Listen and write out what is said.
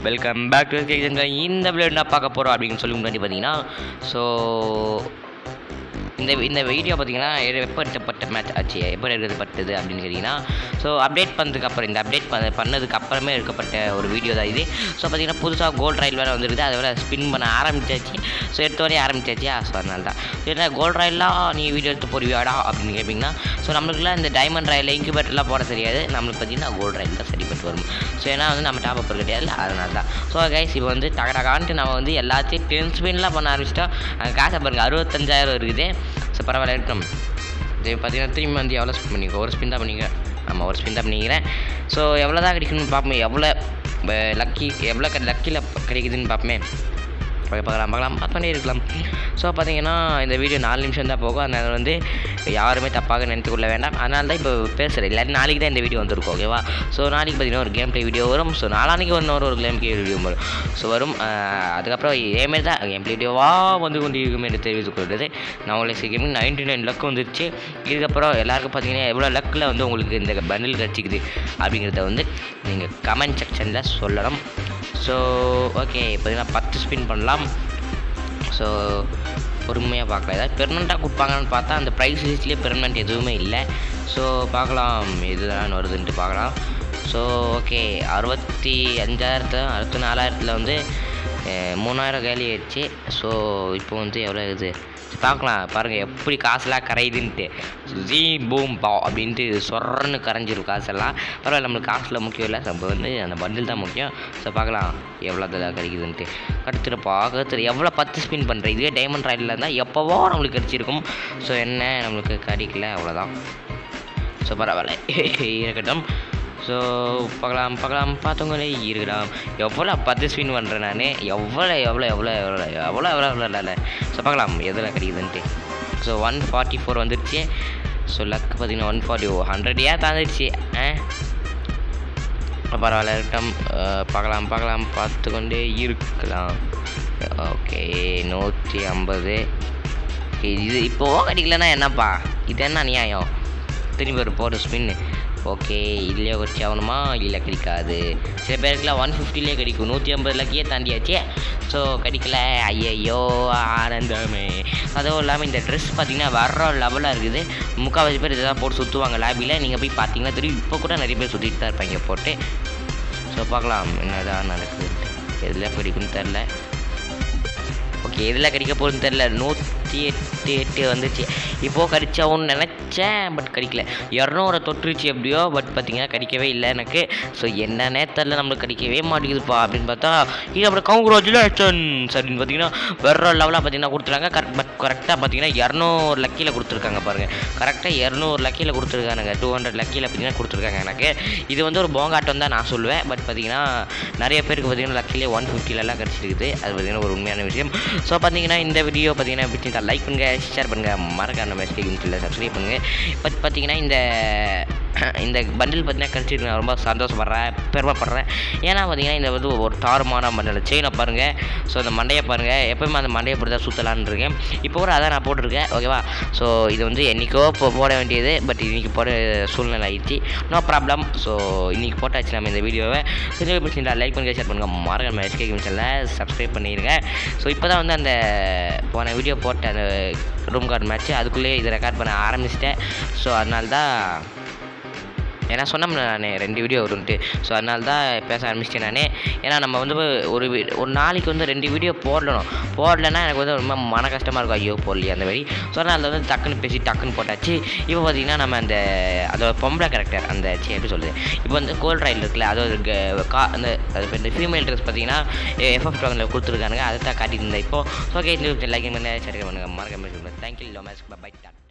welcome back to இந்த video என்ன பார்க்க போகிறோம் அப்படின்னு சொல்லி முன்னாடி பார்த்தீங்கன்னா ஸோ இந்த இந்த வீடியோ பார்த்தீங்கன்னா எ- எப்போ எடுக்கப்பட்ட மேட்ச் ஆச்சு எப்போ எடுக்கப்பட்டது அப்படின்னு கேட்டிங்கன்னா ஸோ அப்டேட் பண்ணதுக்கு அப்புறம் இந்த அப்டேட் பண்ண பண்ணதுக்கு அப்புறமே எடுக்கப்பட்ட ஒரு வீடியோ தான் இது ஸோ பார்த்தீங்கன்னா புதுசாக கோல்ட் ரயில் வேறு வந்துருக்குது அதை வேறு ஸ்பின் பண்ண ஆரம்பிச்சாச்சு ஸோ எடுத்த வரையும் ஆரம்பிச்சாச்சு ஸோ அதனால தான் ஏன்னா கோல்ட் ரயிலாம் நீ வீடியோ எடுத்து போடுவியாடா அப்படின்னு கேட்பீங்கன்னா ஸோ நம்மளுக்குலாம் இந்த டைமண்ட் ரயில் இன்குபேட்டர்லாம் போட தெரியாது நம்மளுக்கு பார்த்தீங்கன்னா கோல்ட் ரயில் தான் சரிப்பட்டு வரும் ஸோ ஏன்னா வந்து நம்ம டாப் அப் கிடையாது அதனால தான் ஸோ கைஸ் இப்போ வந்து டகடகான்ட்டு நம்ம வந்து எல்லாத்தையும் டென் ஸ்பின்லாம் பண்ண ஆரம்பிச்சிட்டோம் அங்கே காசை பாருங்கள் அறுபத்தஞ்சாயிரம் இருக்குது ஸோ பரவாயில்ல இருக்கட்டும் இது பார்த்தீங்கன்னா திரும்பி வந்து எவ்வளோ ஸ்பின் பண்ணிக்க ஒரு ஸ்பின் தான் பண்ணிக்க ஆமாம் ஒரு ஸ்பின் தான் பண்ணிக்கிறேன் ஸோ எவ்வளோ தான் கிடைக்கணும்னு பார்ப்போம் எவ்வளோ லக்கி எவ்வளோ லக்கியில் கிடைக்குதுன்னு பார்ப்போமே பார்க்க பார்க்கலாம் பார்க்கலாம் பார்த்துட்டே இருக்கலாம் ஸோ பார்த்தீங்கன்னா இந்த வீடியோ நாலு நிமிஷம் தான் போகும் அதனால வந்து யாருமே தப்பாக நினைத்துக்கொள்ள வேண்டாம் அதனால தான் இப்போ பேசுகிறேன் இல்லாட்டி நாளைக்கு தான் இந்த வீடியோ வந்திருக்கும் ஓகேவா ஸோ நாளைக்கு பார்த்தீங்கன்னா ஒரு கேம் ப்ளே வீடியோ வரும் ஸோ நாளானிக்கு ஒரு ஒரு கேம் ப்ளே வீடியோ வரும் ஸோ வரும் ஆஹ் அதுக்கப்புறம் இதேமாரி தான் கேம் ப்ளே வீடியோவாக வந்து கொண்டு இருக்கும் என்று தெரிவித்துக் கொள்வது நான் உங்களுக்கு கேமிங் நைன்டி நைன் லக் வந்துருச்சு இதுக்கப்புறம் எல்லாருக்கும் பார்த்தீங்கன்னா எவ்வளோ லக்கில் வந்து உங்களுக்கு இந்த பண்டில் கிடச்சிக்குது அப்படிங்கிறத வந்து நீங்கள் கமெண்ட் செக்ஷனில் சொல்லணும் ஸோ ஓகே பார்த்தீங்கன்னா பத்து ஸ்பின் பண்ணலாம் ஸோ பொறுமையாக பார்க்கலாம் ஏதாவது பெர்மனெண்ட்டாக கொடுப்பாங்கன்னு பார்த்தா அந்த ப்ரைஸ் லிஸ்ட்லேயே பெர்மனெண்ட் எதுவுமே இல்லை ஸோ பார்க்கலாம் இதுதான் வருதுன்ட்டு பார்க்கலாம் ஸோ ஓகே அறுபத்தி அஞ்சாயிரத்தில் அறுபத்தி நாலாயிரத்தில் வந்து அஹ், மூணாயிரம் காலி ஆயிடுச்சு ஸோ இப்போ வந்து எவ்வளோ இது பார்க்கலாம் பாருங்கள் எப்படி காசுலாம் கரையுதுன்ட்டு ஜீ பூம் பா அப்படின்ட்டு சொரன்னு கரைஞ்சிரும் காசெல்லாம் பரவாயில்ல நம்மளுக்கு காசில் முக்கியம் இல்லை நம்ம வந்து அந்த பண்டில் தான் முக்கியம் ஸோ பார்க்கலாம் எவ்வளோ இதெல்லாம் கிடைக்குதுன்ட்டு கடுத்துட்டு பார்க்கறது எவ்வளோ பத்து ஸ்பின் பண்ணுறேன் இதுவே டைமண்ட் ராயில் இருந்தால் எப்போவோ நம்மளுக்கு கிடச்சிருக்கும் ஸோ என்ன நம்மளுக்கு கிடைக்கல அவ்வளோதான் ஸோ பரவாயில்ல இருக்கட்டும் ஸோ பார்க்கலாம் பார்க்கலாம் பார்த்தவங்களே இருக்கலாம் எவ்வளோ பத்து ஸ்பின் பண்ணுறேன் நான் எவ்வளோ எவ்வளோ எவ்வளோ எவ்வளோ எவ்வளோ எவ்வளோ எவ்வளோ இல்லை ஸோ பார்க்கலாம் எதில் கிடைக்குதுன்ட்டு ஸோ ஒன் ஃபார்ட்டி ஃபோர் வந்துருச்சு ஸோ லக் பார்த்தீங்கன்னா ஒன் ஃபார்ட்டி ஹண்ட்ரட் ஏன் தாந்துருச்சு ஆ பரவாயில்ல இருக்கட்டும் அஹ் பார்க்கலாம் பார்க்கலாம் பார்த்து கொண்டே இருக்கலாம் ஓகே நூற்றி ஐம்பது இது இப்போவோ கிடைக்கலன்னா என்னப்பா இது என்ன நியாயம் திரும்பி ஒரு போடு ஸ்பின்னு ஓகே இதுலேயே வச்சு ஆகணுமா இல்லை கிடைக்காது சில பேருக்குலாம் ஒன் ஃபிஃப்டிலே கிடைக்கும் நூற்றி ஐம்பது லக்கியே தாண்டியாச்சே ஸோ கிடைக்கல ஐயையோ ஆனந்தமே அதுவும் இல்லாமல் இந்த ட்ரெஸ் பார்த்தீங்கன்னா வர்ற லெவலாக இருக்குது முக்கால்வாசி பேர் இதை தான் போட்டு சுற்றுவாங்க லாபியில் நீங்கள் போய் பார்த்தீங்கன்னா தெரியும் இப்போ கூட நிறைய பேர் சுற்றிட்டு தான் இருப்பாங்க போட்டு ஸோ பார்க்கலாம் என்னதான் நடக்குது எதில் கிடைக்குன்னு தெரில ஓகே எதில் கிடைக்க போகுதுன்னு தெரில நூற்றி எட்டு எட்டு வந்துச்சு இப்போது கடிச்சாவுன்னு நினச்சேன் பட் கிடைக்கல இரநூறு தொற்றுச்சு எப்படியோ பட் பார்த்தீங்கன்னா கிடைக்கவே இல்லை எனக்கு ஸோ என்னன்னே தெரில நம்மளுக்கு கிடைக்கவே மாட்டேங்குதுப்பா அப்படின்னு பார்த்தா இது அப்புறம் கவுங்க்ராச்சுலேஷன்ஸ் அப்படின்னு பார்த்தீங்கன்னா வேற லெவலாக பார்த்தீங்கன்னா கொடுத்துருக்காங்க கரெக்ட் பட் கரெக்டாக பார்த்தீங்கன்னா இரநூறு லக்கியில் கொடுத்துருக்காங்க பாருங்கள் கரெக்டாக இரநூறு லக்கியில் கொடுத்துருக்கானுங்க டூ ஹண்ட்ரட் லக்கியில் பார்த்தீங்கன்னா கொடுத்துருக்காங்க எனக்கு இது வந்து ஒரு போங்காட்டம் தான் நான் சொல்லுவேன் பட் பார்த்தீங்கன்னா நிறைய பேருக்கு பார்த்தீங்கன்னா லக்கிலே ஒன் ஃபிஃப்டிலலாம் கிடச்சிருக்குது அது பார்த்தீங்கன்னா ஒரு உண்மையான விஷயம் ஸோ பார்த்தீங்கன்னா இந்த வீடியோ பார்த்தீங்கன்னா பிடிச்சிருந்தா லைக் பண்ணுங்கள் ஷேர் பண்ணுங்கள் மறக்காம மெசேஜ் சப்ஸ்கிரைப் பண்ணுங்கள் பட் பார்த்தீங்கன்னா இந்த இந்த பண்டில் பார்த்தீங்கன்னா கிடச்சிட்டு நான் ரொம்ப சந்தோஷப்படுறேன் பெருமைப்படுறேன் ஏன்னா பார்த்தீங்கன்னா இந்த வந்து ஒரு தாறுமான பண்டில் செயினை பாருங்கள் ஸோ அந்த மண்டையை பாருங்கள் எப்போயுமே அந்த மண்டையை போட்டு தான் சுற்றலான்னு இருக்கேன் இப்போ கூட அதான் நான் போட்டிருக்கேன் ஓகேவா ஸோ இது வந்து என்றைக்கோ இப்போ போட வேண்டியது பட் இன்றைக்கி போட சூழ்நிலை ஆயிடுச்சு நோ ப்ராப்ளம் ஸோ இன்றைக்கி போட்டாச்சு நம்ம இந்த வீடியோவை இந்த பிடிச்சிருந்தா லைக் பண்ணுங்கள் ஷேர் பண்ணுங்கள் மறக்காம எஸ்கே கேம் சேனலை சப்ஸ்கிரைப் பண்ணிடுங்க ஸோ இப்போ தான் வந்து அந்த போன வீடியோ போட்ட அந்த ரூம் கார்டு மேட்ச்சு அதுக்குள்ளேயே இதை ரெக்கார்ட் பண்ண ஆரம்பிச்சிட்டேன் ஸோ அதனால தான் ஏன்னா சொன்னோம்ல நான் ரெண்டு வீடியோ வரும்ட்டு ஸோ அதனால தான் பேச ஆரம்பிச்சிட்டேன் நான் ஏன்னா நம்ம வந்து ஒரு வி- ஒரு நாளைக்கு வந்து ரெண்டு வீடியோ போடணும் போடலைன்னா எனக்கு வந்து ரொம்ப மன கஷ்டமாக இருக்கும் ஐயோ போடலையே அந்த மாதிரி ஸோ அதனால வந்து டக்குன்னு பேசி டக்குன்னு போட்டாச்சு இப்போ பார்த்தீங்கன்னா நம்ம அந்த அதோட பொம்பளை கேரக்டர் அந்த ச்சீ, எப்படி சொல்லுது இப்போ வந்து கோல்ட் ராயில் இருக்குல்ல அதோட க- கா அந்த அது இப்போ இந்த ஃபீமேல் ட்ரெஸ் பார்த்தீங்கன்னா எஃப்எஃப் ட்ராங்கில் கொடுத்துருக்கானுங்க அதை தான் காட்டிட்டு இருந்தேன் இப்போ ஓகே இந்த லைக் பண்ணி ஷேர் பண்ணுங்கள் மறக்காம தேங்க்யூ லோ மேஸ் பை டாட்